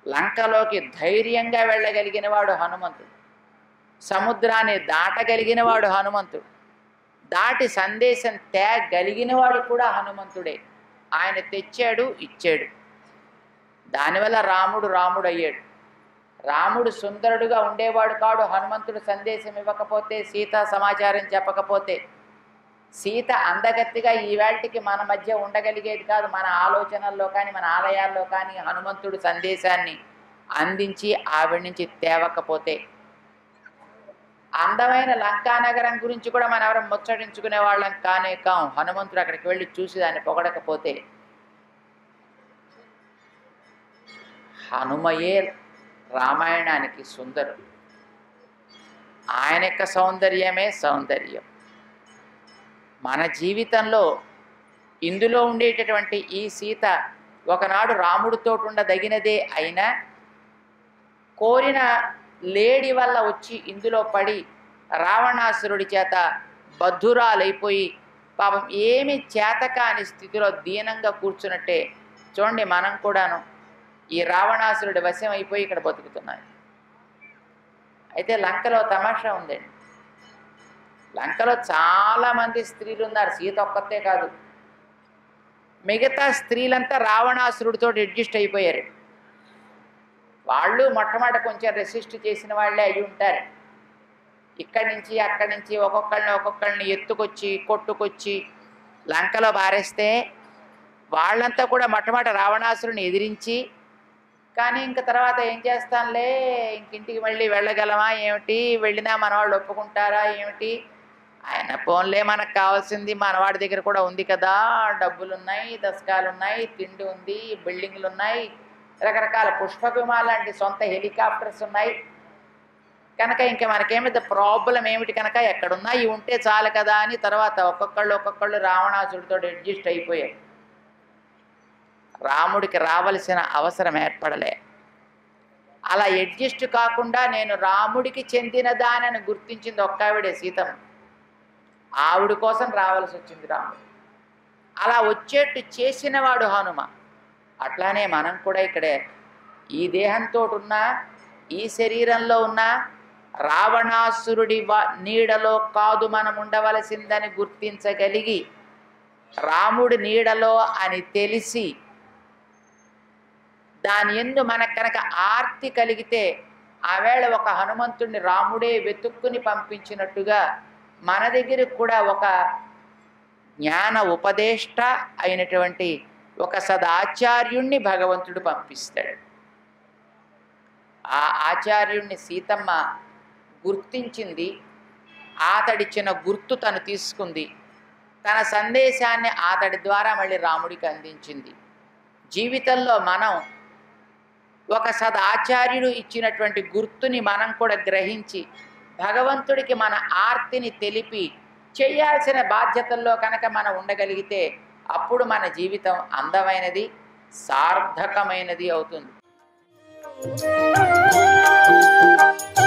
లంకలోకి ధైర్యంగా వెళ్ళగలిగిన వాడు హనుమంతుడు సముద్రాన్ని దాటగలిగిన వాడు హనుమంతుడు దాటి సందేశం తేగలిగిన వాడు కూడా హనుమంతుడే ఆయన తెచ్చాడు ఇచ్చాడు దానివల్ల రాముడు రాముడు అయ్యాడు రాముడు సుందరుడుగా ఉండేవాడు కాడు హనుమంతుడు సందేశం ఇవ్వకపోతే సీత సమాచారం చెప్పకపోతే సీత అందగత్తిగా ఈవేళకి మన మధ్య ఉండగలిగేది కాదు మన ఆలోచనల్లో కానీ మన ఆలయాల్లో కానీ హనుమంతుడు సందేశాన్ని అందించి ఆవిడ నుంచి తేవకపోతే అందమైన లంకానగరం గురించి కూడా మనం ఎవరం ముచ్చటించుకునే వాళ్ళం కానే కాం హనుమంతుడు అక్కడికి వెళ్ళి చూసి దాన్ని పొగడకపోతే హనుమయే రామాయణానికి సుందరుడు ఆయన యొక్క సౌందర్యమే సౌందర్యం మన జీవితంలో ఇందులో ఉండేటటువంటి ఈ సీత ఒకనాడు రాముడితో ఉండదగినదే అయినా కోరిన లేడి వల్ల వచ్చి ఇందులో పడి రావణాసురుడి చేత బద్ధురాలైపోయి పాపం ఏమి చేతకాని స్థితిలో దీనంగా కూర్చున్నట్టే చూడండి మనం కూడాను ఈ రావణాసురుడి వశం అయిపోయి ఇక్కడ బతుకుతున్నాయి అయితే లంకలో తమాషా ఉందండి లంకలో చాలామంది స్త్రీలు ఉన్నారు సీత ఒక్కతే కాదు మిగతా స్త్రీలంతా రావణాసురుడితో అడ్జస్ట్ అయిపోయారు వాళ్ళు మొట్టమొదట కొంచెం రెసిస్ట్ చేసిన వాళ్ళే అయి ఉంటారు ఇక్కడి నుంచి అక్కడి నుంచి ఒక్కొక్కళ్ళని ఒక్కొక్కళ్ళని ఎత్తుకొచ్చి కొట్టుకొచ్చి లంకలో పారేస్తే వాళ్ళంతా కూడా మొట్టమొదట రావణాసురుని ఎదిరించి కానీ ఇంక తర్వాత ఏం చేస్తాంలే ఇంక ఇంటికి మళ్ళీ వెళ్ళగలమా ఏమిటి వెళ్ళినా మన వాళ్ళు ఒప్పుకుంటారా ఏమిటి ఆయన ఫోన్లే మనకు కావాల్సింది మనవాడి దగ్గర కూడా ఉంది కదా డబ్బులు ఉన్నాయి దశకాలు ఉన్నాయి తిండి ఉంది బిల్డింగ్లు ఉన్నాయి రకరకాల పుష్ప విమానాలు లాంటి సొంత హెలికాప్టర్స్ ఉన్నాయి కనుక ఇంకా మనకేమిటి ప్రాబ్లం ఏమిటి కనుక ఎక్కడున్నా ఇవి ఉంటే చాలు కదా అని తర్వాత ఒక్కొక్కళ్ళు ఒక్కొక్కళ్ళు రావణాసుడితో అడ్జస్ట్ అయిపోయారు రాముడికి రావలసిన అవసరం ఏర్పడలే అలా అడ్జస్ట్ కాకుండా నేను రాముడికి చెందినదానని గుర్తించింది ఒక్కావిడే సీతమ్మ ఆవిడ కోసం రావాల్సి వచ్చింది రాముడు అలా వచ్చేట్టు చేసినవాడు హనుమ అట్లానే మనం కూడా ఇక్కడే ఈ దేహంతో ఉన్న ఈ శరీరంలో ఉన్న రావణాసురుడి వ- నీడలో కాదు మనం ఉండవలసిందని గుర్తించగలిగి రాముడి నీడలో అని తెలిసి దాని ఎందు మనకు కనుక ఆర్తి కలిగితే ఆవేళ ఒక హనుమంతుడిని రాముడే వెతుక్కుని పంపించినట్టుగా మన దగ్గరికి కూడా ఒక జ్ఞాన ఉపదేష్ట అయినటువంటి ఒక సదాచార్యుణ్ణి భగవంతుడు పంపిస్తాడు ఆ ఆచార్యుణ్ణి సీతమ్మ గుర్తించింది అతడిచ్చిన గుర్తు తను తీసుకుంది తన సందేశాన్ని అతడి ద్వారా మళ్ళీ రాముడికి అందించింది జీవితంలో మనం ఒక సదాచార్యుడు ఇచ్చినటువంటి గుర్తుని మనం కూడా గ్రహించి భగవంతుడికి మన ఆర్తిని తెలిపి చేయాల్సిన బాధ్యతల్లో కనుక మనం ఉండగలిగితే అప్పుడు మన జీవితం అందమైనది సార్థకమైనది అవుతుంది